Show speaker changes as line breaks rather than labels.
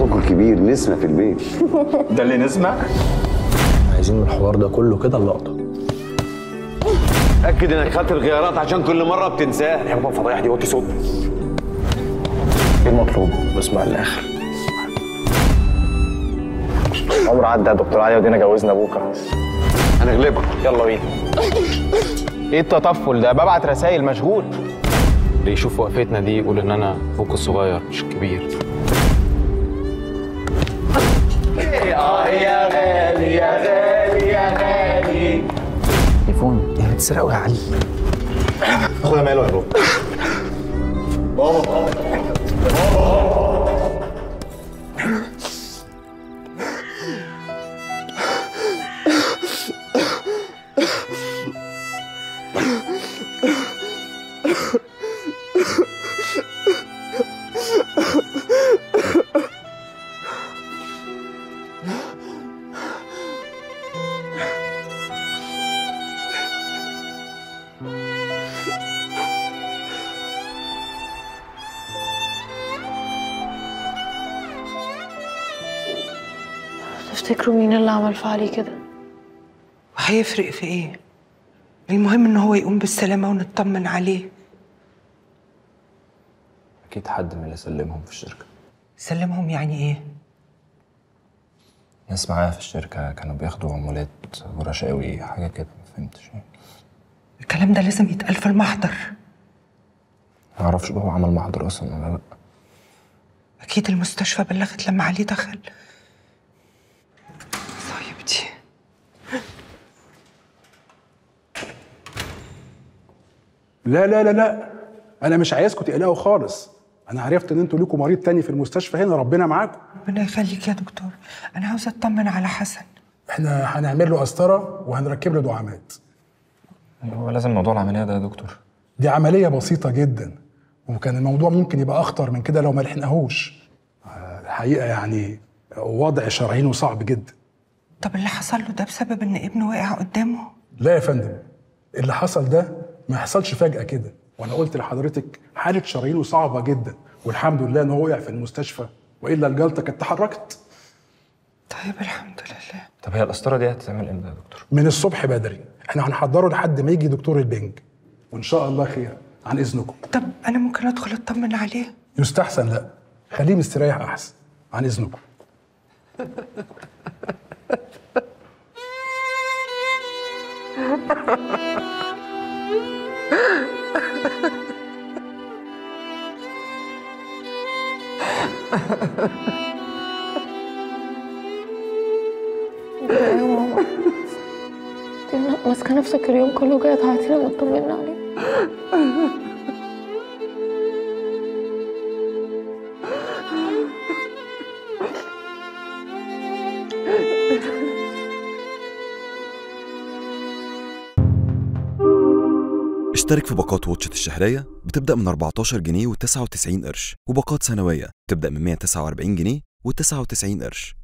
اخوك الكبير نسمه في البيت
ده اللي نسمع
عايزين من الحوار ده كله كده اللقطه
اكد انك خدت الغيارات عشان كل مره بتنساها
يا بابا الفضايح دي وطي صوت ايه المطلوب بسمع الاخر عمر عدى يا دكتور علي ودينا جوزنا ابوك
هنغلبك
يلا بينا ايه التطفل ده ببعت رسائل مشغول
اللي يشوف وقفتنا دي يقول ان انا اخوك الصغير مش الكبير
تليفون يا بتسرقوا يا علي اخويا ماله يا بابا
تفتكروا مين اللي عمل في علي كده
هيفرق في ايه المهم ان هو يقوم بالسلامه ونطمن عليه
اكيد حد من اللي سلمهم في الشركه
سلمهم يعني ايه
ناس معايا في الشركه كانوا بياخدوا عمولات ورشاوي حاجه كده ما فهمتش يعني
الكلام ده لازم يتقال في المحضر
ما اعرفش بابا عمل محضر اصلا ولا لا
اكيد المستشفى بلغت لما علي دخل صاحبتي
لا لا لا لا انا مش عايزكم تقلقوا خالص انا عرفت ان انتوا ليكم مريض تاني في المستشفى هنا ربنا معاكم
ربنا يخليك يا دكتور انا عاوزه اطمن على حسن
احنا هنعمل له قسطره وهنركب له دعامات
هو لازم موضوع العمليه ده يا دكتور
دي عمليه بسيطه جدا وكان الموضوع ممكن يبقى اخطر من كده لو ما لحقناهوش آه، الحقيقه يعني وضع شرايينه صعب جدا
طب اللي حصل له ده بسبب ان ابنه وقع قدامه
لا يا فندم اللي حصل ده ما يحصلش فجأة كده وانا قلت لحضرتك حالة شرايينه صعبة جدا والحمد لله ان هو وقع في المستشفى والا الجلطة كانت تحركت
طيب الحمد لله
طب هي القسطره دي هتتعمل امتى يا دكتور
من الصبح بدري احنا هنحضره لحد ما يجي دكتور البنج وان شاء الله خير عن اذنكم
طب انا ممكن ادخل اطمن عليه
يستحسن لا خليه مستريح احسن عن اذنكم
يا ماما انت ماسكه نفسك اليوم كله جايه تعيطي لما تطمنا عليك
اشترك في باقات واتشت الشهرية بتبدأ من 14 جنيه و99 قرش وباقات سنوية بتبدأ من 149 جنيه و99 قرش